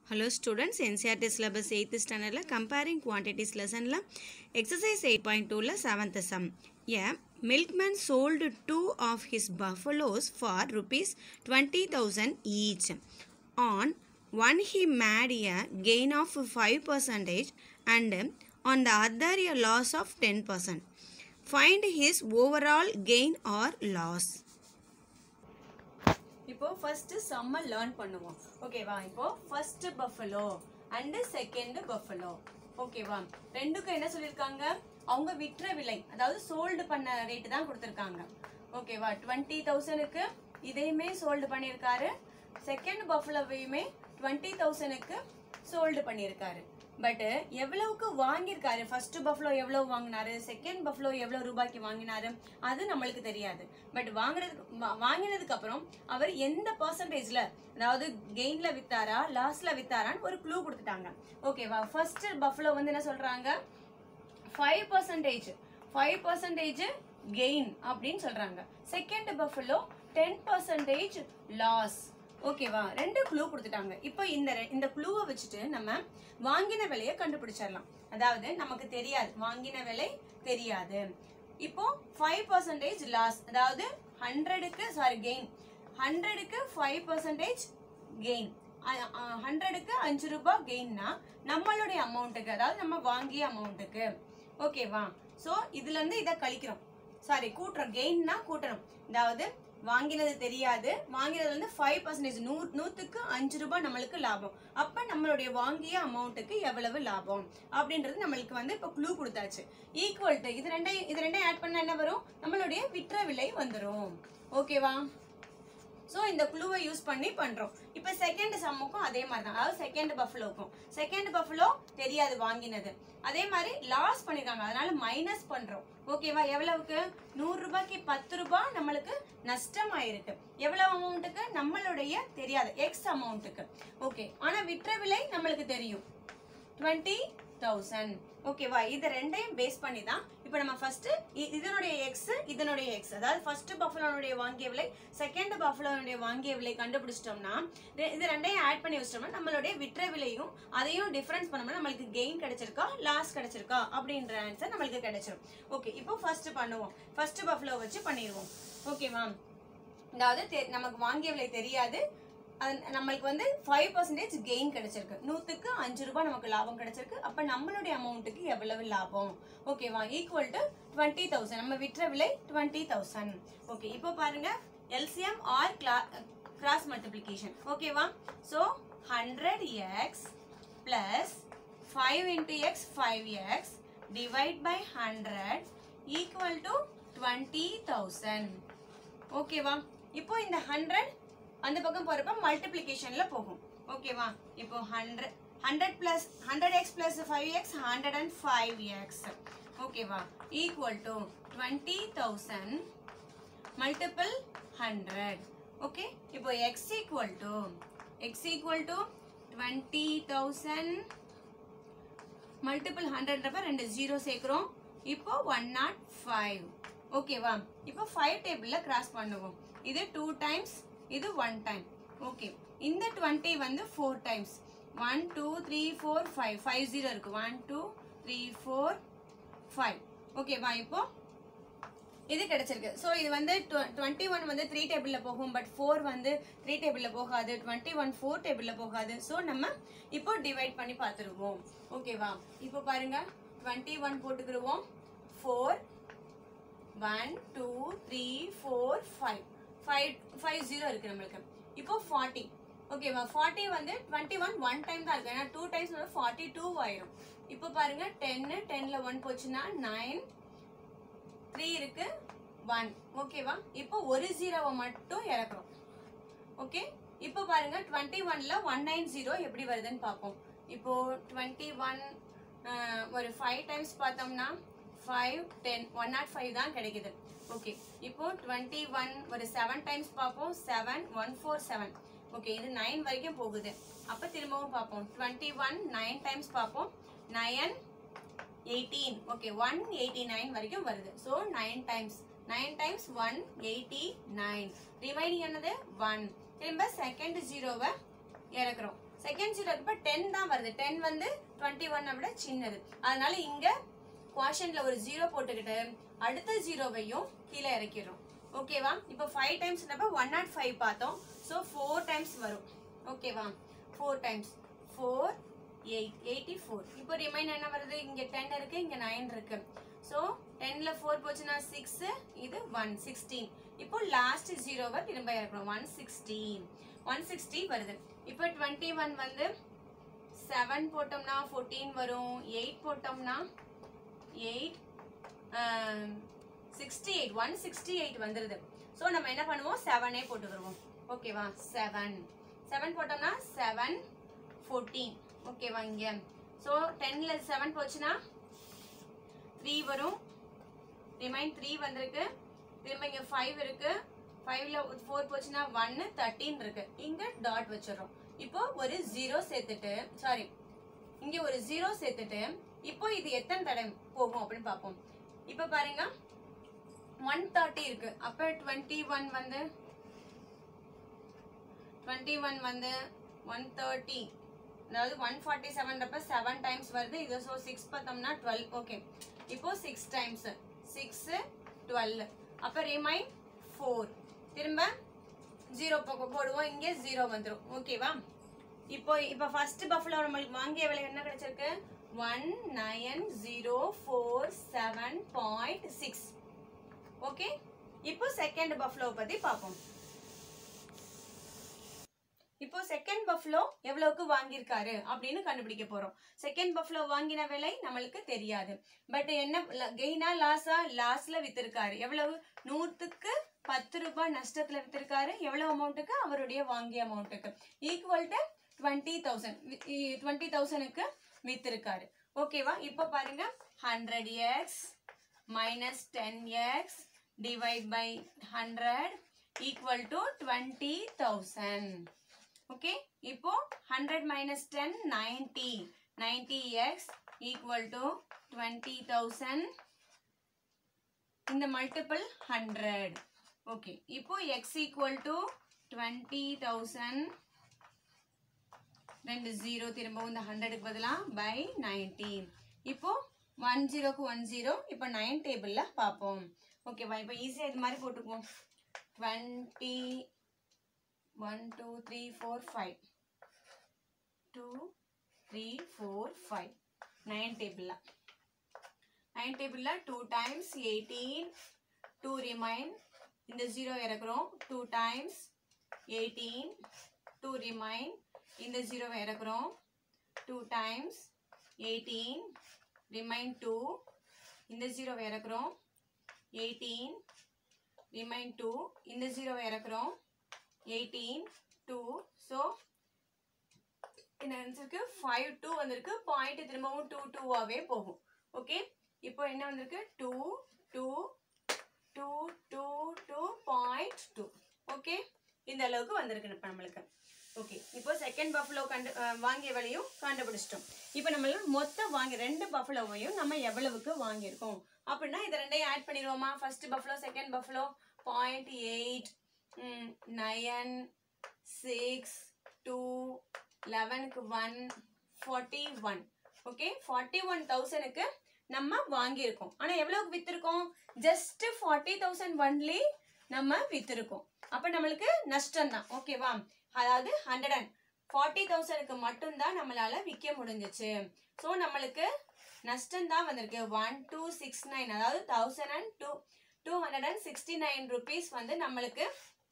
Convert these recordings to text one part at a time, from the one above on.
hello students NCERT syllabus eighth ஸ்டாண்டர்டில் comparing quantities லெசனில் exercise eight point டூவில் seventh sum a milkman sold two of his buffaloes for rupees twenty thousand each on one he made a gain of five percentage and on the other a loss of ten percent find his overall gain or loss இப்போ first சம்ம learn பண்ணுவோம் ஓகேவா இப்போ first buffalo and second buffalo ஓகேவா ரெண்டுக்கும் என்ன சொல்லியிருக்காங்க அவங்க விற்ற விலை அதாவது சோல்டு பண்ண ரேட்டு தான் கொடுத்துருக்காங்க ஓகேவா டுவெண்ட்டி தௌசண்ட்க்கு இதையுமே சோல்டு பண்ணியிருக்காரு செகண்ட் பஃபலோவையுமே டுவெண்ட்டி தௌசண்ட்க்கு சோல்டு பண்ணியிருக்காரு பட் எவ்வளவுக்கு வாங்கியிருக்காரு ஃபர்ஸ்ட் பஃப்லோ எவ்வளவு வாங்கினாரு செகண்ட் பஃப்லோ எவ்வளவு ரூபாய்க்கு வாங்கினாரு அது நம்மளுக்கு தெரியாது பட் வாங்குறதுக்கு வா- வாங்கினதுக்கு அப்புறம் அவர் எந்த பர்சன்டேஜ்ல அதாவது கெயின்ல வித்தாரா லாஸ்ல வித்தாரான்னு ஒரு க்ளூ கொடுத்துட்டாங்க ஓகேவா ஃபர்ஸ்ட் பஃப்லோ வந்து என்ன சொல்றாங்க five percentage five percentage gain அப்படின்னு சொல்றாங்க second buffalo ten percentage loss ஓகேவா ரெண்டு க்ளூ கொடுத்துட்டாங்க இப்போ இந்த ரெ- இந்த க்ளூவை வச்சுட்டு நம்ம வாங்கின விலையை கண்டுபிடிச்சிடலாம் அதாவது நமக்கு தெரியாது வாங்கின விலை தெரியாது இப்போ ஃபைவ் பர்சன்டேஜ் லாஸ் அதாவது ஹண்ட்ரடுக்கு சாரி கெயின் ஹண்ட்ரடுக்கு ஃபைவ் பர்சன்டேஜ் கெயின் ஹண்ட்ரடுக்கு அஞ்சு ரூபாய் கெயின்னா நம்மளுடைய அமௌண்ட்டுக்கு அதாவது நம்ம வாங்கிய அமௌண்ட்டுக்கு ஓகேவா ஸோ இதுல இருந்து இதை கழிக்கிறோம் சாரி கூட்டுறோம் கெயின்னா கூட்டணும் அதாவது வாங்கினது தெரியாது வாங்கினது வந்து ஃபைவ் பர்சன்டேஜ் நூ நூற்றுக்கு அஞ்சு ரூபாய் நம்மளுக்கு லாபம் அப்போ நம்மளுடைய வாங்கிய அமௌண்ட்டுக்கு எவ்வளவு லாபம் அப்படின்றது நம்மளுக்கு வந்து இப்போ க்ளூ கொடுத்தாச்சு ஈக்குவல் டு இது ரெண்டையும் இது ரெண்டையும் ஆட் பண்ணா என்ன வரும் நம்மளுடைய விற்ற விலை வந்துரும் ஓகேவா ஸோ இந்த க்ளூவை யூஸ் பண்ணி பண்றோம் இப்போ செகண்ட் சம்முக்கும் அதே மாதிரி தான் அதாவது செகண்ட் பஃபலோக்கும் செகண்ட் பஃபலோ தெரியாது வாங்கினது அதே மாதிரி லாஸ் பண்ணிருக்காங்க அதனால மைனஸ் பண்றோம் ஓகேவா எவ்வளவுக்கு நூறு ரூபாய்க்கு பத்து ரூபாய் நம்மளுக்கு நஷ்டம் ஆயிருக்கு எவ்வளவு அமௌண்ட்டுக்கு நம்மளுடைய தெரியாது எக்ஸ் அமௌண்ட்டுக்கு ஓகே ஆனா விற்ற விலை நம்மளுக்கு தெரியும் டுவெண்ட்டி தௌசண்ட் ஓகேவா இது ரெண்டையும் பேஸ் பண்ணி தான் இப்போ நம்ம ஃபர்ஸ்ட் இதனுடைய எக்ஸ் இதனுடைய எக்ஸ் அதாவது ஃபர்ஸ்ட் பஃபலோனுடைய வாங்கிய விலை செகண்ட் பஃபலோனுடைய வாங்கிய விலை கண்டுபிடிச்சிட்டோம்னா ரெ- இது ரெண்டையும் ஆட் பண்ணி வச்சிட்டோம்னா நம்மளுடைய விற்ற விலையும் அதையும் டிஃபரன்ஸ் பண்ணோம்னா நம்மளுக்கு கெயின் கிடைச்சிருக்கா லாஸ் கிடைச்சிருக்கா அப்படின்ற ஆன்சர் நம்மளுக்கு கிடைச்சிரும் ஓகே இப்போ ஃபர்ஸ்ட் பண்ணுவோம் ஃபர்ஸ்ட் பஃபலோ வச்சு பண்ணிடுவோம் ஓகேவா அதாவது தெ- நமக்கு வாங்கிய விலை தெரியாது அது நம்மளுக்கு வந்து ஃபைவ் பர்சன்டேஜ் கெயின் கிடைச்சிருக்கு நூற்றுக்கு அஞ்சு ரூபாய் நமக்கு லாபம் கிடைச்சிருக்கு அப்போ நம்மளுடைய அமௌண்ட்டுக்கு எவ்வளவு லாபம் ஓகேவா ஈக்குவல் டு டுவெண்ட்டி தௌசண்ட் நம்ம விற்ற விலை டுவெண்ட்டி தௌசண்ட் ஓகே இப்போ பாருங்க எல்சிஎம் ஆர் கிராஸ் மல்டிப்ளிகேஷன் ஓகேவா so hundred x plus five into x five x divide by hundred equal to twenty thousand ஓகேவா இப்போ இந்த ஹண்ட்ரட் அந்த பக்கம் போறப்ப மல்டிப்ளிகேஷன்ல போகும் ஓகேவா இப்போ hundred hundred plus hundred x plus five x hundred and five x ஓகேவா equal to twenty thousand multiple hundred okay இப்போ x equal to x equal to twenty thousand multiple ஹண்ட்ரட்ன்றப்ப ரெண்டு ஜீரோ சேர்க்குறோம் இப்போ ஒன் நாட் ஃபைவ் ஓகேவா இப்போ five டேபிளில் cross பண்ணுவோம் இது டூ டைம்ஸ் இது ஒன் டைம் ஓகே இந்த டுவெண்ட்டி வந்து four times one two three four five five zero இருக்கு one two three four five ஓகேவா இப்போ இது கிடைச்சிருக்கு ஸோ இது வந்து டுவெண்ட்டி ஒன் வந்து த்ரீ டேபிளில் போகும் பட் ஃபோர் வந்து த்ரீ டேபிளில் போகாது டுவெண்ட்டி ஒன் ஃபோர் டேபிளில் போகாது ஸோ நம்ம இப்போ டிவைட் பண்ணி பார்த்துருவோம் ஓகேவா இப்போ பாருங்க டுவெண்ட்டி ஒன் போட்டுக்கிடுவோம் four one two three four five five five zero இருக்கு நம்மளுக்கு இப்போ ஃபார்ட்டி ஓகேவா ஃபார்ட்டி வந்து டுவெண்ட்டி ஒன் ஒன் டைம் தான் இருக்கு ஏன்னா டூ டைம்ஸ் வந்து ஃபார்ட்டி டூ ஆயிரும் இப்போ பாருங்க டென்னு டென்ல ஒன் போச்சுன்னா நைன் த்ரீ இருக்கு ஒன் ஓகேவா இப்போ ஒரு ஜீரோவை மட்டும் இறக்குறோம் ஓகே இப்போ பாருங்க டுவெண்ட்டி ஒன்ல ஒன் நைன் ஜீரோ எப்படி வருதுன்னு பார்ப்போம் இப்போ டுவெண்ட்டி ஒன் ஒரு ஃபைவ் டைம்ஸ் பார்த்தோம்னா five ten one not five தான் கிடைக்குது ஓகே இப்போ டுவெண்ட்டி ஒன் ஒரு செவன் டைம்ஸ் பார்ப்போம் seven one four seven okay இது நைன் வரைக்கும் போகுது அப்போ திரும்பவும் பார்ப்போம் டுவெண்ட்டி ஒன் நைன் டைம்ஸ் பார்ப்போம் nine eighteen okay one eighty nine வரைக்கும் வருது so nine times nine times one eighty nine remaining என்னது ஒன் திரும்ப செகண்ட் ஜீரோவை இறக்குறோம் செகண்ட் ஜீரோ இப்போ டென் தான் வருது டென் வந்து டுவெண்ட்டி ஒன்னை விட சின்னது அதனால இங்க குவாஷன்ல ஒரு ஜீரோ போட்டுக்கிட்டு அடுத்த ஜீரோவையும் கீழே இறக்கிடுறோம் ஓகேவா இப்போ five times one not five பார்த்தோம் ஸோ ஃபோர் டைம்ஸ் வரும் ஓகேவா four times four eight eighty four இப்போ ரிமைன் என்ன வருது இங்க டென் இருக்கு இங்க நைன் இருக்கு ஸோ டென்ல ஃபோர் போச்சுன்னா சிக்ஸ் இது ஒன் சிக்ஸ்டீன் இப்போ லாஸ்ட் ஜீரோவை திரும்ப இறக்கணும் ஒன் சிக்ஸ்டீன் ஒன் சிக்ஸ்டி வருது இப்போ டுவெண்ட்டி ஒன் வந்து செவன் போட்டோம்னா ஃபோர்டீன் வரும் எயிட் போட்டோம்னா eight sixty eight one sixty eight வந்துருது ஸோ நம்ம என்ன பண்ணுவோம் செவனே போட்டுக்கிடுவோம் ஓகேவா செவன் செவன் போட்டோம்னா செவன் ஃபோர்டீன் ஓகேவா இங்க ஸோ டென்ல செவன் போச்சுன்னா த்ரீ வரும் ரிமைன் த்ரீ வந்திருக்கு திரும்ப இங்க ஃபைவ் இருக்கு ஃபைவ்ல ஃபோர் போச்சுன்னா ஒன்னு தேர்ட்டீன் இருக்கு இங்க டாட் வச்சிடறோம் இப்போ ஒரு ஜீரோ சேர்த்துட்டு சாரி இங்க ஒரு ஜீரோ சேர்த்துட்டு இப்போ இது எத்தனை தடவை போகும் அப்படின்னு பார்ப்போம் இப்போ பாருங்க ஒன் தேர்ட்டி இருக்கு அப்ப டுவெண்ட்டி ஒன் வந்து டுவெண்ட்டி ஒன் வந்து ஒன் தேர்ட்டி அதாவது ஒன் ஃபார்ட்டி செவன்றப்ப செவன் டைம்ஸ் வருது இது ஸோ சிக்ஸ் பார்த்தோம்னா டுவெல் ஓகே இப்போ சிக்ஸ் டைம்ஸ் சிக்ஸ் டுவெல் அப்போ ரிமைன் ஃபோர் திரும்ப ஜீரோ போடுவோம் இங்கே ஜீரோ வந்துடும் ஓகேவா இப்போ இப்போ ஃபர்ஸ்ட் பஃபுல நம்மளுக்கு வாங்கிய விலை என்ன கிடைச்சிருக்கு one nine zero four seven point six okay இப்போ செகண்ட் பஃப்லோ பத்தி பார்ப்போம் இப்போ செகண்ட் பஃப்லோ எவ்வளவுக்கு வாங்கியிருக்காரு அப்படின்னு கண்டுபிடிக்க போறோம் செகண்ட் பஃப்லோ வாங்கின விலை நம்மளுக்கு தெரியாது பட் என்ன கெயினா லாஸா லாஸ்ல வித்திருக்காரு எவ்வளவு நூத்துக்கு பத்து ரூபாய் நஷ்டத்துல வித்திருக்காரு எவ்வளவு அமௌண்ட்டுக்கு அவருடைய வாங்கிய அமௌண்ட்டுக்கு equal to twenty thousand twenty தௌசண்ட்க்கு வித்திருக்காரு ஓகேவா இப்போ பாருங்க hundred x minus ten x divide by hundred equal to twenty thousand okay இப்போ hundred minus ten ninety ninety x equal to twenty thousand இந்த மல்டிபிள் ஹண்ட்ரட் ஓகே இப்போ x equal to twenty thousand ரெண்டு zero திரும்பவும் இந்த ஹண்ட்ரடுக்கு பதிலாக by ninety இப்போ one ஜீரோக்கு ஒன் ஜீரோ இப்போ நைன் டேபிளில் பார்ப்போம் ஓகேவா இப்போ ஈஸியாக இது மாதிரி போட்டுக்குவோம் twenty one two three four five two three four five nine டேபிளில் நைன் டேபிளில் two times eighteen two remain இந்த ஜீரோ இறக்குறோம் two times eighteen two remain இந்த ஜீரோவை இறக்குறோம் two times eighteen remain two இந்த ஜீரோவை இறக்குறோம் எயிட்டீன் ரிமைன் டூ இந்த ஜீரோவை இறக்குறோம் எயிட்டீன் டூ ஸோ என்ன வந்திருக்கு ஃபைவ் டூ வந்திருக்கு பாயிண்ட் திரும்பவும் டூ டூவாகவே போகும் ஓகே இப்போ என்ன வந்திருக்கு two two two two two point two okay இந்த அளவுக்கு வந்திருக்கு இப்போ நம்மளுக்கு ஓகே இப்போ செகண்ட் பஃபலோ கண்டு அஹ், வாங்கிய விலையும் கண்டுபிடிச்சிட்டோம் இப்போ நம்ம மொத்த வாங்கி ரெண்டு பஃபலோவையும் நம்ம எவ்வளவுக்கு வாங்கியிருக்கோம் அப்படின்னா இதை ரெண்டையும் ஆட் பண்ணிடுவோமா first buffalo second buffalo point eight nine six two லெவனுக்கு one forty one okay forty one தௌசண்ட்க்கு நம்ம வாங்கியிருக்கோம் ஆனால் எவ்வளோக்கு வித்திருக்கோம் ஜஸ்ட் ஃபார்ட்டி தௌசண்ட் ஒன்லி நம்ம வித்திருக்கோம் அப்போ நம்மளுக்கு நஷ்டம் தான் ஓகேவா அதாவது ஹண்ட்ரட் அண்ட் ஃபார்ட்டி தௌசண்ட்க்கு மட்டும்தான் நம்மளால விற்க முடிஞ்சிச்சு ஸோ நம்மளுக்கு நஷ்டம் தான் வந்திருக்கு ஒன் டூ சிக்ஸ் நைன் அதாவது thousand and two two hundred and sixty nine rupees வந்து நம்மளுக்கு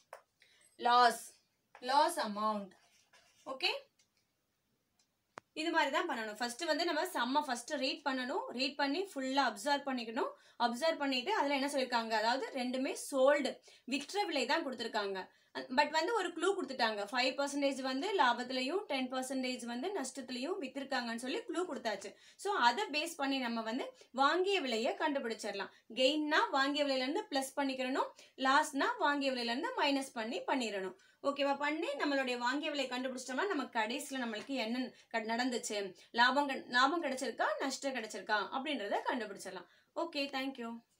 லாஸ் லாஸ் அமௌண்ட் ஓகே இது மாதிரி தான் பண்ணணும் ஃபர்ஸ்ட் வந்து நம்ம செம்ம ஃபர்ஸ்ட் ரீட் பண்ணணும் ரீட் பண்ணி ஃபுல்லா அப்சர்வ் பண்ணிக்கணும் அப்சர்வ் பண்ணிட்டு அதுல என்ன சொல்லியிருக்காங்க அதாவது ரெண்டுமே சோல்டு விற்ற விலை தான் கொடுத்துருக்காங்க பட் வந்து ஒரு க்ளூ கொடுத்துட்டாங்க ஃபைவ் பர்சன்டேஜ் வந்து லாபத்துலையும் டென் பர்சன்டேஜ் வந்து நஷ்டத்துலையும் வித்திருக்காங்கன்னு சொல்லி க்ளூ கொடுத்தாச்சு ஸோ அதை பேஸ் பண்ணி நம்ம வந்து வாங்கிய விலையை கண்டுபிடிச்சிடலாம் கெயின்னா வாங்கிய விலையிலேருந்து ப்ளஸ் பண்ணிக்கிறணும் லாஸ்னா வாங்கிய விலையிலேருந்து மைனஸ் பண்ணி பண்ணிடணும் ஓகேவா பண்ணி நம்மளுடைய வாங்கிய விலை கண்டுபிடிச்சிட்டோம்னா நம்ம கடைசியில் நம்மளுக்கு என்ன க- நடந்துச்சு லாபம் கண்- லாபம் கிடைச்சிருக்கா நஷ்டம் கிடைச்சிருக்கா அப்படின்றத கண்டுபிடிச்சிடலாம் ஓகே தேங்க்யூ